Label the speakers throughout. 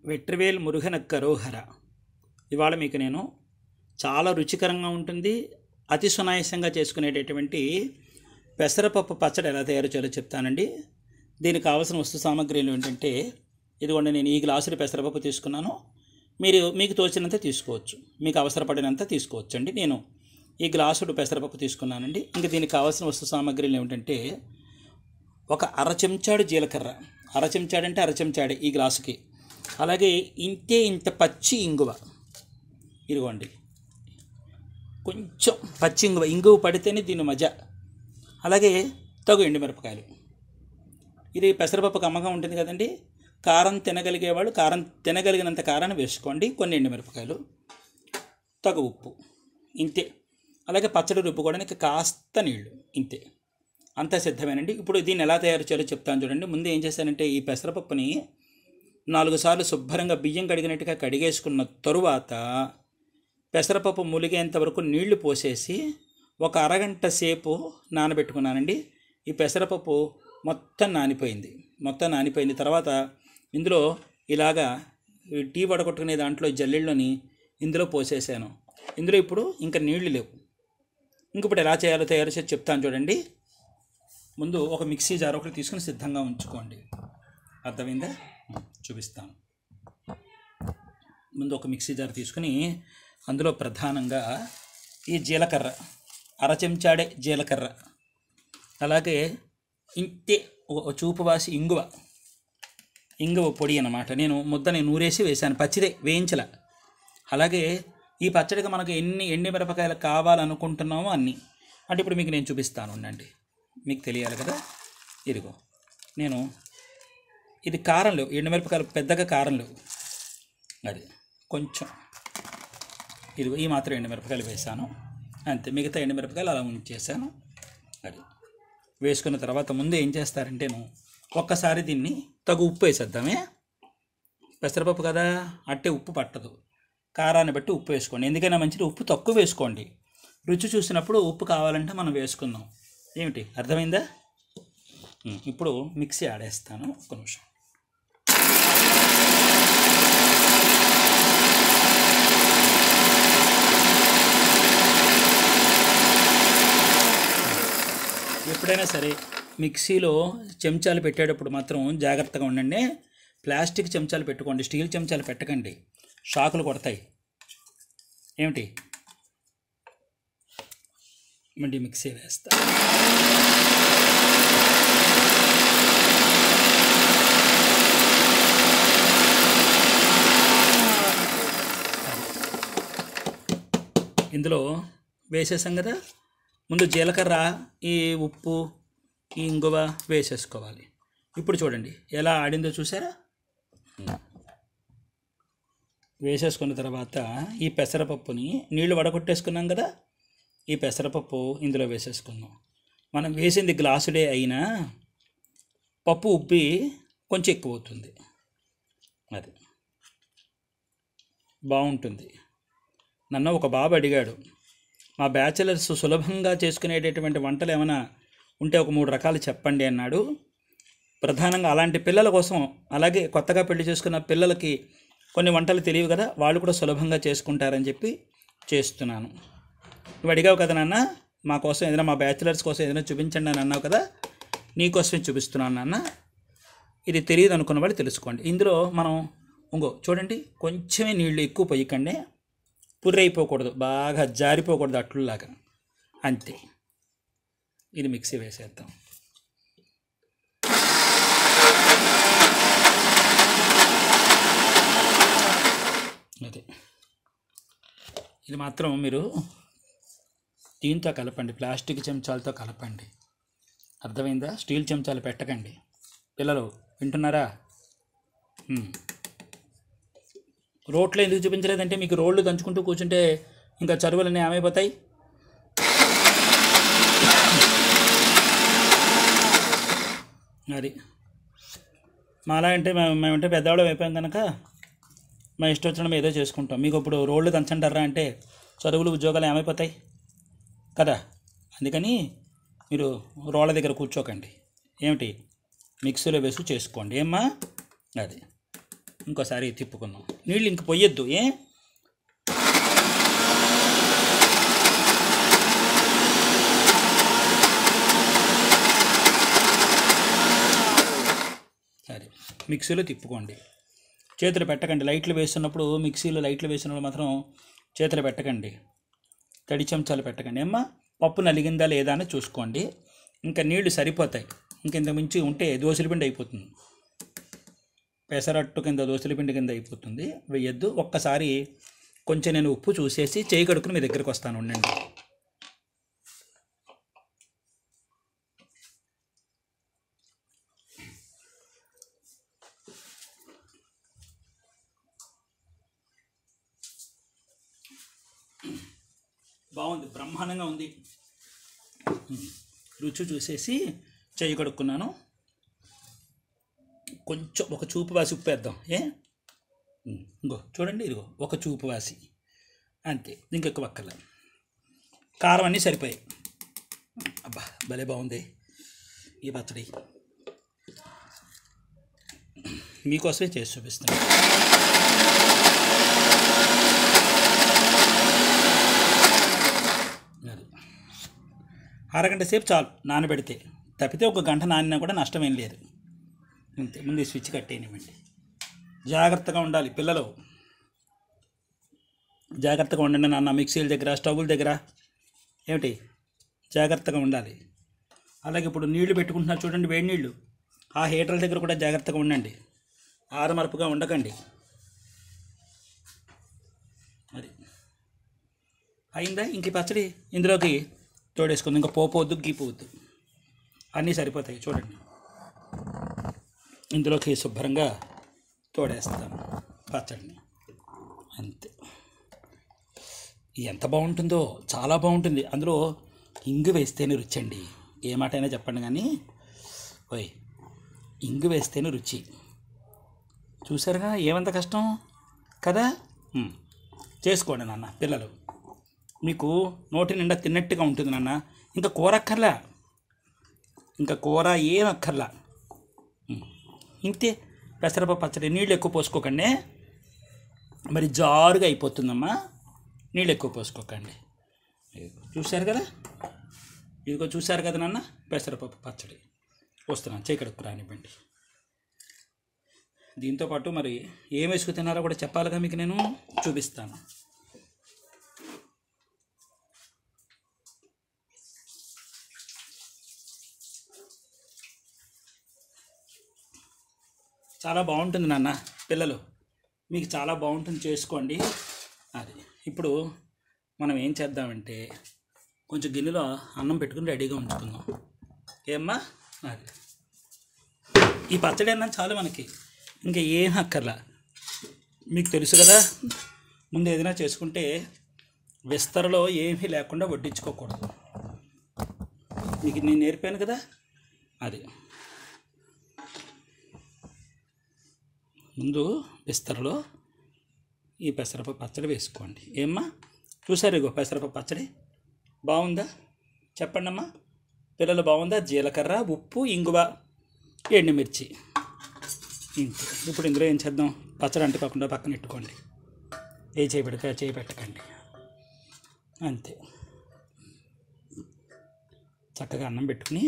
Speaker 1: వెట్రివేల్ మురుగన కరోహర ఇవాళ మీకు నేను చాలా రుచికరంగా ఉంటుంది అతి సునాయాసంగా చేసుకునేటటువంటి పెసరపప్పు పచ్చడి ఎలా తయారు చేయాలో చెప్తానండి దీనికి కావాల్సిన వస్తు సామాగ్రిలు ఏంటంటే ఇదిగోండి నేను ఈ గ్లాసులు పెసరపప్పు తీసుకున్నాను మీరు మీకు తోచినంత తీసుకోవచ్చు మీకు అవసరపడినంత తీసుకోవచ్చు అండి నేను ఈ గ్లాసుడు పెసరపప్పు తీసుకున్నానండి ఇంకా దీనికి కావాల్సిన వస్తు సామాగ్రిలు ఏమిటంటే ఒక అర చెంచాడు జీలకర్ర అర చెంచాడు అంటే అర చెంచాడే ఈ గ్లాసుకి అలాగే ఇంతే ఇంత పచ్చి ఇంగువ ఇదిగోండి కొంచెం పచ్చి ఇంగువ ఇంగువ పడితేనే దీని మజ అలాగే తగు ఎండుమిరపకాయలు ఇది పెసరపప్పు కమ్మగా ఉంటుంది కదండి కారం తినగలిగేవాళ్ళు కారం తినగలిగినంత కారాన్ని వేసుకోండి కొన్ని ఎండుమిరపకాయలు తగు ఉప్పు ఇంతే అలాగే పచ్చడి రుబ్బుకోవడానికి కాస్త నీళ్లు ఇంతే అంతా సిద్ధమేనండి ఇప్పుడు దీన్ని ఎలా తయారు చేయాలో చెప్తాను చూడండి ముందు ఏం చేశానంటే ఈ పెసరపప్పుని నాలుగు సార్లు శుభ్రంగా బియ్యం కడిగినట్టుగా కడిగేసుకున్న తరువాత పెసరపప్పు ములిగేంత వరకు నీళ్లు పోసేసి ఒక అరగంట సేపు నానబెట్టుకున్నానండి ఈ పెసరపప్పు మొత్తం నానిపోయింది మొత్తం నానిపోయింది తర్వాత ఇందులో ఇలాగా ఈ టీ వడగొట్టుకునే దాంట్లో ఈ జల్లెళ్ళని ఇందులో పోసేసాను ఇందులో ఇప్పుడు ఇంకా నీళ్లు లేవు ఇంక ఇప్పుడు ఎలా చేయాలో తయారు చేసి చెప్తాను చూడండి ముందు ఒక మిక్సీ జార్ ఒకటి తీసుకుని సిద్ధంగా ఉంచుకోండి అర్థమైందా చూపిస్తాను ముందు ఒక మిక్సీ జార్ తీసుకుని అందులో ప్రధానంగా ఈ జీలకర్ర అర చెంచాడే జీలకర్ర అలాగే ఇంతే ఒక చూపు వాసి ఇంగువ ఇంగువ పొడి అన్నమాట నేను ముద్దని నూరేసి వేశాను పచ్చిదే వేయించల అలాగే ఈ పచ్చడికి మనకు ఎన్ని ఎండి మిరపకాయలు కావాలనుకుంటున్నామో అన్నీ అంటే ఇప్పుడు మీకు నేను చూపిస్తాను ఉండండి మీకు తెలియాలి కదా ఇదిగో నేను ఇది కారం లేవు ఎండుమిరపకాయలు పెద్దగా కారం లేవు అది కొంచెం ఇదిగో ఈ మాత్రం ఎండుమిరపకాయలు వేసాను అంతే మిగతా ఎండుమిరపకాయలు అలా ఉంచేసాను అది వేసుకున్న తర్వాత ముందు ఏం చేస్తారంటేను ఒక్కసారి దీన్ని తగు ఉప్పు వేసేద్దామే పెసరపప్పు కదా అట్టే ఉప్పు పట్టదు కారాన్ని బట్టి ఉప్పు వేసుకోండి ఎందుకైనా మంచిది ఉప్పు తక్కువ వేసుకోండి రుచి చూసినప్పుడు ఉప్పు కావాలంటే మనం వేసుకుందాం ఏమిటి అర్థమైందా ఉమ్, ఇప్పుడు మిక్సీ ఆడేస్తాను ఒక నిమిషం ఎప్పుడైనా సరే మిక్సీలో చెంచాలు పెట్టేటప్పుడు మాత్రం జాగ్రత్తగా ఉండండి ప్లాస్టిక్ చెంచాలు పెట్టుకోండి స్టీల్ చెంచాలు పెట్టకండి షాకులు కొడతాయి ఏమిటి మళ్ళీ మిక్సీ వేస్తా ఇందులో వేసేసాం కదా ముందు జీలకర్ర ఈ ఉప్పు ఈ ఇంగువ వేసేసుకోవాలి ఇప్పుడు చూడండి ఎలా ఆడిందో చూసారా వేసేసుకున్న తర్వాత ఈ పెసరపప్పుని నీళ్లు వడగొట్టేసుకున్నాం కదా ఈ పెసరపప్పు ఇందులో వేసేసుకుందాం మనం వేసింది గ్లాసుడే అయినా పప్పు ఉబ్బి కొంచెం ఎక్కువ అవుతుంది అది బాగుంటుంది నన్ను ఒక బాబు అడిగాడు మా బ్యాచిలర్స్ సులభంగా చేసుకునేటటువంటి వంటలు ఏమైనా ఉంటే ఒక మూడు రకాలు చెప్పండి అన్నాడు ప్రధానంగా అలాంటి పిల్లల కోసం అలాగే కొత్తగా పెళ్లి చేసుకున్న పిల్లలకి కొన్ని వంటలు తెలియవు కదా వాళ్ళు కూడా సులభంగా చేసుకుంటారని చెప్పి చేస్తున్నాను నువ్వు అడిగావు కదా నాన్న మా కోసం ఏదైనా మా బ్యాచిలర్స్ కోసం ఏదైనా చూపించండి అని అన్నావు కదా నీకోసమే చూపిస్తున్నాను నాన్న ఇది తెలియదు అనుకున్న వాళ్ళు తెలుసుకోండి ఇందులో మనం ఇంకో చూడండి కొంచెమే నీళ్ళు ఎక్కువ పోయకండి పుర్రైపోకూడదు బాగా జారిపోకూడదు అట్లులాగా అంతే ఇది మిక్సీ వేసేద్దాం అదే ఇది మాత్రం మీరు దీంతో కలపండి ప్లాస్టిక్ చెంచాలతో కలపండి అర్థమైందా స్టీల్ చెంచాలు పెట్టకండి పిల్లలు వింటున్నారా ఉమ్. రోట్లో ఎందుకు చూపించలేదంటే మీకు రోడ్లు దంచుకుంటూ కూర్చుంటే ఇంకా చరువులన్నీ ఏమైపోతాయి అది మాలా అంటే మేము మేమంటే పెద్దవాళ్ళం అయిపోయాం కనుక మా ఇష్టం వచ్చిన ఏదో చేసుకుంటాం మీకు ఇప్పుడు రోడ్లు దంచంటారా అంటే చదువులు ఉద్యోగాలు ఏమైపోతాయి కదా అందుకని మీరు రోళ్ళ దగ్గర కూర్చోకండి ఏమిటి మిక్సీలో వేసి చేసుకోండి ఏమ్మా అది ఇంకోసారి తిప్పుకుందాం నీళ్ళు ఇంక పొయ్యొద్దు ఏ సరే మిక్సీలో తిప్పుకోండి చేతులు పెట్టకండి లైట్లు వేస్తున్నప్పుడు మిక్సీలో లైట్లు వేసినప్పుడు మాత్రం చేతులు పెట్టకండి తడి చెంచాలు పెట్టకండి అమ్మ పప్పు నలిగిందా లేదా అని చూసుకోండి ఇంకా నీళ్లు సరిపోతాయి ఇంకెంత మించి ఉంటే దోశల పిండి అయిపోతుంది పెసరట్టు కింద దోశల పిండి కింద అయిపోతుంది వేయద్దు ఒక్కసారి కొంచెం నేను ఉప్పు చూసేసి చేయి కడుక్కుని మీ దగ్గరికి వస్తాను ఉండండి బాగుంది బ్రహ్మాండంగా ఉంది రుచి చూసేసి చెయ్యి కడుక్కున్నాను కొంచెం ఒక చూపు వాసి ఉప్పు వేద్దాం ఏ ఉమ్, ఇంకో చూడండి ఇదిగో ఒక చూపు వాసి అంతే ఇంకెక్కువ అక్కర్ల కారం అన్నీ సరిపోయాయి అబ్బా భలే బాగుంది ఈ పచ్చడి మీకోసమే చేసి చూపిస్తాను అది. అరగంట సేపు చాలు నానబెడితే తప్పితే ఒక గంట నానినా కూడా నష్టం ఏం లేదు అంతే ముందు ఈ స్విచ్ కట్టేయనివ్వండి జాగ్రత్తగా ఉండాలి పిల్లలు జాగ్రత్తగా ఉండండి నాన్న మిక్సీల దగ్గర స్టవ్ల దగ్గర ఏమిటి జాగ్రత్తగా ఉండాలి అలాగే ఇప్పుడు నీళ్లు పెట్టుకుంటున్నారు చూడండి వేడి నీళ్ళు ఆ హీటర్ల దగ్గర కూడా జాగ్రత్తగా ఉండండి ఆరమరపుగా ఉండకండి మరి అయిందా ఇంక ఈ పచ్చడి ఇందులోకి తోడేసుకుంది ఇంకా పోపోవద్దు గీపోవద్దు అన్నీ సరిపోతాయి చూడండి ఇందులోకి శుభ్రంగా తోడేస్తాను పచ్చడిని అంతే ఎంత బాగుంటుందో చాలా బాగుంటుంది అందులో ఇంగు వేస్తేనే రుచి అండి ఏ మాట అయినా చెప్పండి కానీ ఓయ్ ఇంగు వేస్తేనే రుచి చూసారుగా ఏమంత కష్టం కదా ఉమ్. చేసుకోండి నాన్న పిల్లలు మీకు నోటి నిండా తిన్నట్టుగా ఉంటుంది నాన్న ఇంకా కూర అక్కర్లా ఇంకా కూర ఏం అక్కర్లా ఉమ్. ఇంతే పెసరపప్పు పచ్చడి నీళ్ళు ఎక్కువ పోసుకోకండి మరి జారుగా అయిపోతుందమ్మా నీళ్ళు ఎక్కువ పోసుకోకండి ఇదిగో చూశారు కదా ఇదిగో చూశారు కదా నాన్న పెసరపప్పు పచ్చడి వస్తున్నాను చేకడుకు రానివ్వండి దీంతో పాటు మరి ఏం వేసుకు తిన్నారో కూడా చెప్పాలిగా మీకు నేను చూపిస్తాను చాలా బాగుంటుంది నాన్న పిల్లలు మీకు చాలా బాగుంటుంది చేసుకోండి అది ఇప్పుడు మనం ఏం చేద్దామంటే కొంచెం గిన్నెలో అన్నం పెట్టుకుని రెడీగా ఉంచుకుందాం ఏమ్మా అది ఈ పచ్చడి అన్నం చాలు మనకి ఇంకా ఏం అక్కర్లా మీకు తెలుసు కదా ముందు ఏదైనా చేసుకుంటే విస్తరలో ఏమీ లేకుండా వడ్డించుకోకూడదు మీకు నేను నేర్పాను కదా అది ముందు విస్తరలో ఈ పెసరపప్పు పచ్చడి వేసుకోండి ఏమ్మా చూసారు ఇగో పెసరపప్పు పచ్చడి బాగుందా చెప్పండి అమ్మా పిల్లలు బాగుందా జీలకర్ర ఉప్పు ఇంగువ ఎండుమిర్చి ఇంతే ఇప్పుడు ఇందులో ఏం చేద్దాం పచ్చడి అంటుకోకుండా పక్కన పెట్టుకోండి ఏ చేయి పెడక చేయి పెట్టకండి అంతే చక్కగా అన్నం పెట్టుకుని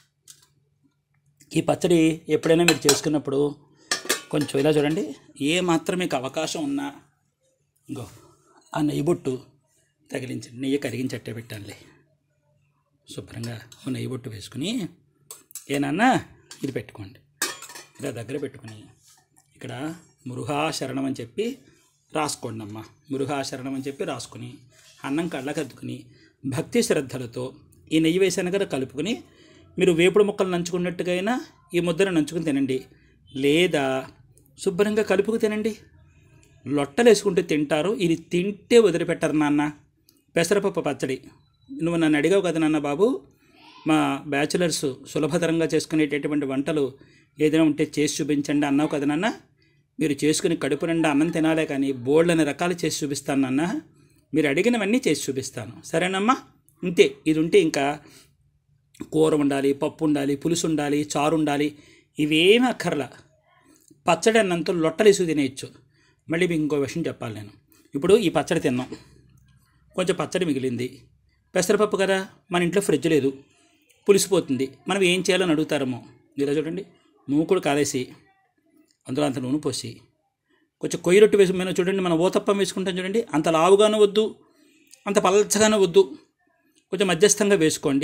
Speaker 1: ఈ పచ్చడి ఎప్పుడైనా మీరు చేసుకున్నప్పుడు కొంచెం ఇలా చూడండి ఏ మాత్రం మీకు అవకాశం ఉన్నా ఇంకో ఆ నెయ్యి బొట్టు తగిలించండి నెయ్యి కరిగించట్టే పెట్టండి శుభ్రంగా ఓ నెయ్యి బొట్టు వేసుకుని ఏనన్నా ఇది పెట్టుకోండి ఇలా దగ్గర పెట్టుకుని ఇక్కడ మురుఘా శరణం అని చెప్పి రాసుకోండి అమ్మ మురుఘా శరణం అని చెప్పి రాసుకుని అన్నం కళ్ళకద్దుకుని భక్తి శ్రద్ధలతో ఈ నెయ్యి వేసాను కదా కలుపుకుని మీరు వేపుడు ముక్కలు నంచుకున్నట్టుగా అయినా ఈ ముద్దను నంచుకుని తినండి లేదా శుభ్రంగా కలుపుకు తినండి లొట్టలు వేసుకుంటూ తింటారు ఇది తింటే వదిలిపెట్టరు నాన్న పెసరపప్పు పచ్చడి నువ్వు నన్ను అడిగావు కదా నాన్న బాబు మా బ్యాచులర్స్ సులభతరంగా చేసుకునేటటువంటి వంటలు ఏదైనా ఉంటే చేసి చూపించండి అన్నావు కదా నాన్న మీరు చేసుకుని కడుపు నిండా అన్నం తినాలే కానీ బోల్డని రకాలు చేసి చూపిస్తాను నాన్న మీరు అడిగినవన్నీ చేసి చూపిస్తాను సరేనమ్మా ఇంతే ఇది ఉంటే ఇంకా కూర ఉండాలి పప్పు ఉండాలి పులుసు ఉండాలి చారు ఉండాలి ఇవేమీ అక్కర్లా పచ్చడి అన్నంతో లొట్టలేసి తినేయచ్చు మళ్ళీ మీకు ఇంకో విషయం చెప్పాలి నేను ఇప్పుడు ఈ పచ్చడి తిన్నాం కొంచెం పచ్చడి మిగిలింది పెసరపప్పు కదా మన ఇంట్లో ఫ్రిడ్జ్ లేదు పులిసిపోతుంది మనం ఏం చేయాలని అడుగుతారేమో ఇలా చూడండి మూకుడు కాలేసి అందులో అంత నూనె పోసి కొంచెం కొయ్యి రొట్టె వేసి మేము చూడండి మనం ఓతప్పం వేసుకుంటాం చూడండి అంత లావుగాను వద్దు అంత పలచగాను వద్దు కొంచెం మధ్యస్థంగా వేసుకోండి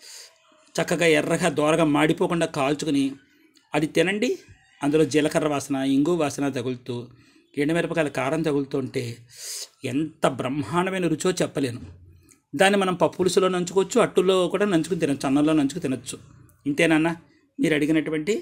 Speaker 1: చక్కగా ఎర్రగా దోరగా మాడిపోకుండా కాల్చుకుని అది తినండి అందులో జీలకర్ర వాసన ఇంగు వాసన తగులుతూ ఎండుమిరపకాయల కారం తగులుతుంటే ఎంత బ్రహ్మాండమైన రుచో చెప్పలేను దాన్ని మనం పప్పు పులుసులో నంచుకోవచ్చు అట్టులో కూడా నంచుకుని తినచ్చు అన్నంలో నంచుకు తినచ్చు ఇంతేనన్నా మీరు అడిగినటువంటి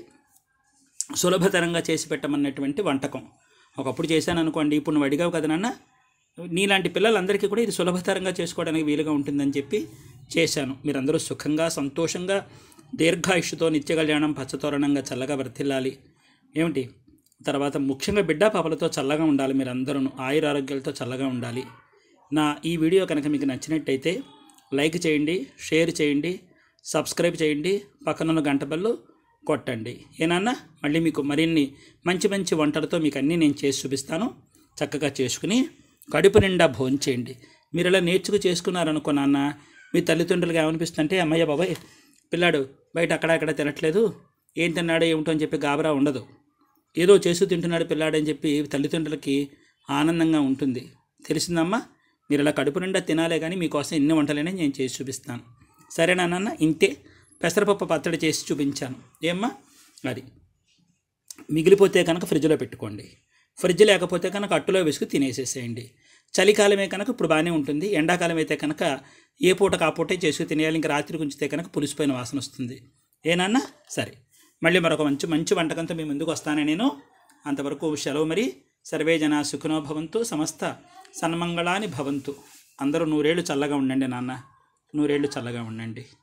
Speaker 1: సులభతరంగా చేసి పెట్టమన్నటువంటి వంటకం ఒకప్పుడు చేశాను అనుకోండి ఇప్పుడు నువ్వు అడిగావు కదా నాన్న నీలాంటి పిల్లలందరికీ కూడా ఇది సులభతరంగా చేసుకోవడానికి వీలుగా ఉంటుందని చెప్పి చేశాను మీరందరూ సుఖంగా సంతోషంగా దీర్ఘాయుష్తో నిత్య కళ్యాణం పచ్చతోరణంగా చల్లగా వర్తిల్లాలి ఏమిటి తర్వాత ముఖ్యంగా బిడ్డ పాపలతో చల్లగా ఉండాలి మీరందరూ ఆయుర ఆరోగ్యాలతో చల్లగా ఉండాలి నా ఈ వీడియో కనుక మీకు నచ్చినట్టయితే లైక్ చేయండి షేర్ చేయండి సబ్స్క్రైబ్ చేయండి పక్కనున్న గంట బెల్లు కొట్టండి ఏనన్నా మళ్ళీ మీకు మరిన్ని మంచి మంచి వంటలతో మీకు అన్నీ నేను చేసి చూపిస్తాను చక్కగా చేసుకుని కడుపు నిండా భోంచేయండి మీరు ఇలా నేర్చుకు చేసుకున్నారనుకో నాన్న మీ తల్లిదండ్రులుగా ఏమనిపిస్తుందంటే అమ్మయ్య బాబాయ్ పిల్లాడు బయట అక్కడ అక్కడ తినట్లేదు ఏం తిన్నాడో ఏమిటో అని చెప్పి గాబరా ఉండదు ఏదో చేస్తూ తింటున్నాడు పిల్లాడని చెప్పి తల్లిదండ్రులకి ఆనందంగా ఉంటుంది తెలిసిందమ్మా మీరు ఇలా కడుపు నిండా తినాలే కానీ మీకోసం ఎన్ని వంటలైనా నేను చేసి చూపిస్తాను సరేనా నాన్న ఇంతే పెసరపప్పు పచ్చడి చేసి చూపించాను ఏమ్మా అది మిగిలిపోతే కనుక ఫ్రిడ్జ్లో పెట్టుకోండి ఫ్రిడ్జ్ లేకపోతే కనుక అట్టులో వేసుకు తినేసేసేయండి చలికాలమే కనుక ఇప్పుడు బాగానే ఉంటుంది ఎండాకాలం అయితే కనుక ఏ పూటకు ఆ పూటే చేసుకు తినేయాలి ఇంకా రాత్రి ఉంచితే కనుక పులిసిపోయిన వాసన వస్తుంది ఏనన్నా సరే మళ్ళీ మరొక మంచి మంచి వంటకంతో మీ ముందుకు వస్తానే నేను అంతవరకు సెలవు మరి సర్వే జన సుఖనో భవంతు సమస్త సన్మంగళాని భవంతు అందరూ నూరేళ్ళు చల్లగా ఉండండి నాన్న నూరేళ్ళు చల్లగా ఉండండి